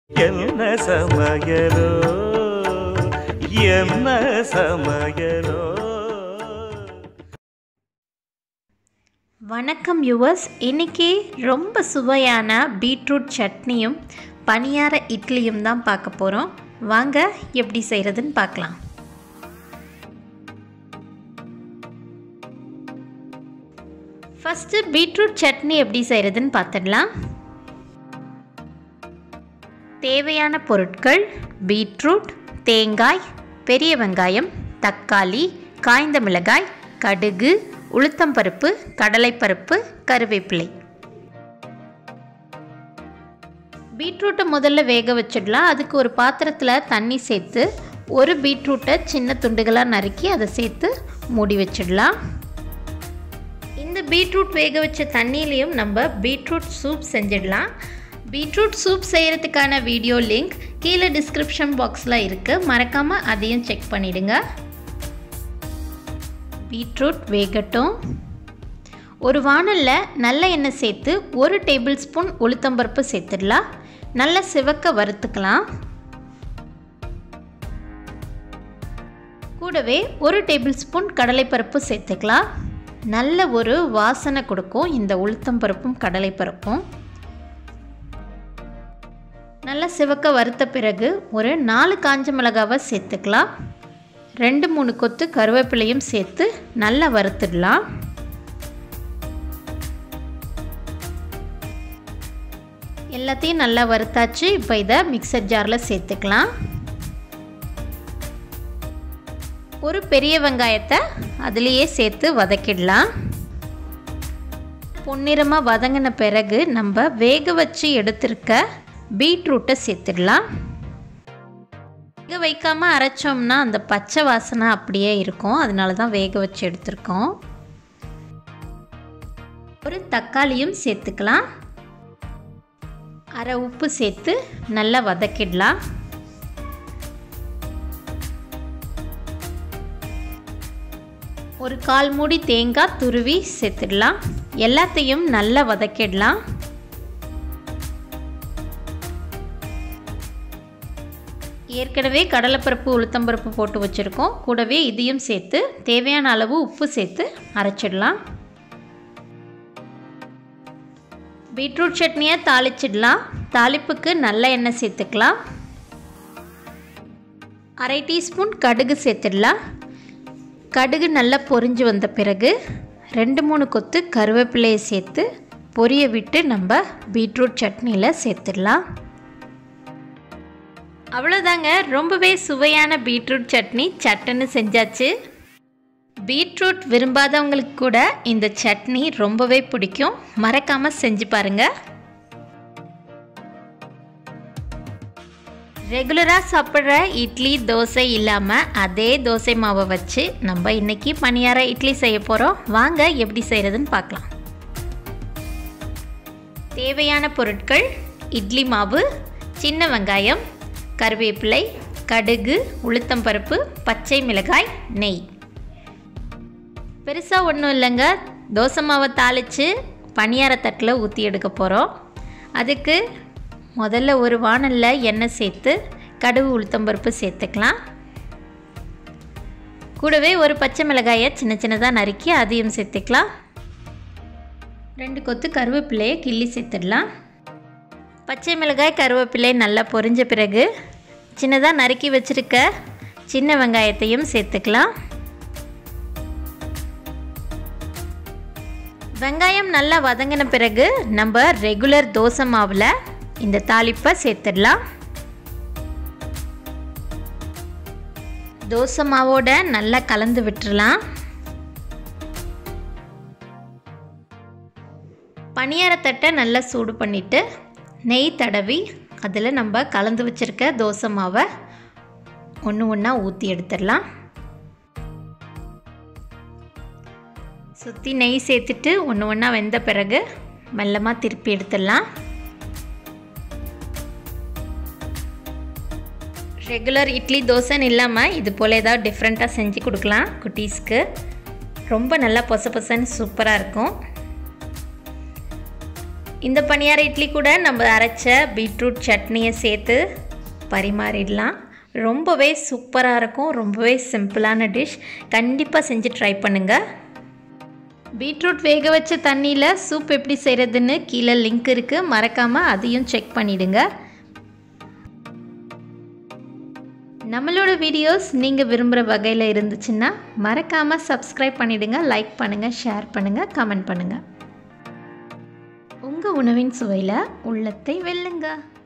என்ன சமயரோ என்ன சமயரோ வணக்கம் யுவர்ஸ் இன்னைக்கு ரொம்ப சுவையான பீட்ரூட் சட்னியும் பனியார இட்லியும் தான் பார்க்க போகிறோம் வாங்க எப்படி செய்கிறதுன்னு பார்க்கலாம் ஃபஸ்ட்டு பீட்ரூட் சட்னி எப்படி செய்கிறதுன்னு பார்த்துடலாம் தேவையான பொருட்கள் பீட்ரூட் தேங்காய் பெரிய வெங்காயம் தக்காளி காய்ந்த மிளகாய் கடுகு உளுத்தம்பருப்பு கடலைப்பருப்பு கருவேப்பிலை பீட்ரூட்டை முதல்ல வேக வச்சிடலாம் அதுக்கு ஒரு பாத்திரத்தில் தண்ணி சேர்த்து ஒரு பீட்ரூட்டை சின்ன துண்டுகளாக நறுக்கி அதை சேர்த்து மூடி வச்சிடலாம் இந்த பீட்ரூட் வேக வச்ச தண்ணியிலையும் நம்ம பீட்ரூட் சூப் செஞ்சிடலாம் பீட்ரூட் சூப் செய்கிறதுக்கான வீடியோ லிங்க் கீழே டிஸ்கிரிப்ஷன் பாக்ஸில் இருக்குது மறக்காமல் அதையும் செக் பண்ணிவிடுங்க பீட்ரூட் வேகட்டும் ஒரு வானலில் நல்ல எண்ணெய் சேர்த்து ஒரு டேபிள் ஸ்பூன் உளுத்தம்பருப்பு சேர்த்துடலாம் நல்லா சிவக்க வறுத்துக்கலாம் கூடவே ஒரு டேபிள் ஸ்பூன் கடலைப்பருப்பு சேர்த்துக்கலாம் நல்ல ஒரு வாசனை கொடுக்கும் இந்த உளுத்தம்பருப்பும் கடலைப்பருப்பும் நல்லா சிவக்க வறுத்த பிறகு ஒரு நாலு காஞ்ச மிளகாவை சேர்த்துக்கலாம் ரெண்டு மூணு கொத்து கருவேப்பிலையும் சேர்த்து நல்லா வறுத்துடலாம் எல்லாத்தையும் நல்லா வறுத்தாச்சு இப்போ இதை மிக்சர் ஜாரில் சேர்த்துக்கலாம் ஒரு பெரிய வெங்காயத்தை அதுலேயே சேர்த்து வதக்கிடலாம் பொன்னிறமாக வதங்கின பிறகு நம்ம வேக வச்சு எடுத்திருக்க பீட்ரூட்டை சேர்த்துடலாம் வேக வைக்காமல் அரைச்சோம்னா அந்த பச்சை வாசனை அப்படியே இருக்கும் அதனால தான் வேக வச்சு எடுத்திருக்கோம் ஒரு தக்காளியும் சேர்த்துக்கலாம் அரை உப்பு சேர்த்து நல்லா வதக்கிடலாம் ஒரு கால் மூடி தேங்காய் துருவி சேர்த்துடலாம் எல்லாத்தையும் நல்லா வதக்கிடலாம் ஏற்கனவே கடலைப்பருப்பு உளுத்தம்பருப்பு போட்டு வச்சுருக்கோம் கூடவே இதையும் சேர்த்து தேவையான அளவு உப்பு சேர்த்து அரைச்சிடலாம் பீட்ரூட் சட்னியை தாளிச்சிடலாம் தாளிப்புக்கு நல்ல எண்ணெய் சேர்த்துக்கலாம் அரை டீஸ்பூன் கடுகு சேர்த்துடலாம் கடுகு நல்லா பொரிஞ்சு வந்த பிறகு ரெண்டு மூணு கொத்து கருவேப்பிலையை சேர்த்து பொரிய விட்டு நம்ம பீட்ரூட் சட்னியில் சேர்த்துடலாம் அவ்வளோதாங்க ரொம்பவே சுவையான பீட்ரூட் சட்னி சட்டுன்னு செஞ்சாச்சு பீட்ரூட் விரும்பாதவங்களுக்கு கூட இந்த சட்னி ரொம்பவே பிடிக்கும் மறக்காமல் செஞ்சு பாருங்கள் ரெகுலராக சாப்பிட்ற இட்லி தோசை இல்லாமல் அதே தோசை மாவை வச்சு நம்ம இன்றைக்கி பணியார இட்லி செய்ய போகிறோம் வாங்க எப்படி செய்கிறதுன்னு பார்க்கலாம் தேவையான பொருட்கள் இட்லி மாவு சின்ன வெங்காயம் கருவேப்பிலை கடுகு உளுத்தம்பருப்பு பச்சை மிளகாய் நெய் பெருசாக ஒன்றும் இல்லைங்க தோசை மாவை தாளித்து பணியார தட்டில் ஊற்றி எடுக்க போகிறோம் அதுக்கு முதல்ல ஒரு வானலில் எண்ணெய் சேர்த்து கடுகு உளுத்தம்பருப்பு சேர்த்துக்கலாம் கூடவே ஒரு பச்சை மிளகாயை சின்ன சின்னதாக நறுக்கி அதையும் சேர்த்துக்கலாம் ரெண்டு கொத்து கருவேப்பிலையை கிள்ளி சேர்த்துடலாம் பச்சை மிளகாய் கருவேப்பிலை நல்லா பொரிஞ்ச பிறகு சின்னதாக நறுக்கி வச்சுருக்க சின்ன வெங்காயத்தையும் சேர்த்துக்கலாம் வெங்காயம் நல்லா வதங்கின பிறகு நம்ம ரெகுலர் தோசை மாவில் இந்த தாளிப்பை சேர்த்துடலாம் தோசை மாவோட நல்லா கலந்து விட்டுறலாம் பனியாரத்தட்டை நல்லா சூடு பண்ணிவிட்டு நெய் தடவி அதில் நம்ம கலந்து வச்சுருக்க தோசை மாவை ஒன்று ஒன்றா ஊற்றி எடுத்துடலாம் சுற்றி நெய் சேர்த்துட்டு ஒன்று ஒன்றா வெந்த பிறகு மெல்லமாக திருப்பி எடுத்துடலாம் ரெகுலர் இட்லி தோசைன்னு இல்லாமல் இது போல் ஏதாவது டிஃப்ரெண்ட்டாக செஞ்சு கொடுக்கலாம் குட்டீஸ்க்கு ரொம்ப நல்லா பொச பொசன்னு சூப்பராக இருக்கும் இந்த பணியார இட்லி கூட நம்ம அரைச்ச பீட்ரூட் சட்னியை சேர்த்து பரிமாறிடலாம் ரொம்பவே சூப்பராக இருக்கும் ரொம்பவே சிம்பிளான டிஷ் கண்டிப்பாக செஞ்சு ட்ரை பண்ணுங்கள் பீட்ரூட் வேக வச்ச தண்ணியில் சூப் எப்படி செய்கிறதுன்னு கீழே லிங்க் இருக்குது மறக்காமல் அதையும் செக் பண்ணிவிடுங்க நம்மளோட வீடியோஸ் நீங்கள் விரும்புகிற வகையில் இருந்துச்சுன்னா மறக்காமல் சப்ஸ்கிரைப் பண்ணிவிடுங்க லைக் பண்ணுங்கள் ஷேர் பண்ணுங்கள் கமெண்ட் பண்ணுங்கள் உங்கள் உணவின் சுவையில் உள்ளத்தை வெல்லுங்க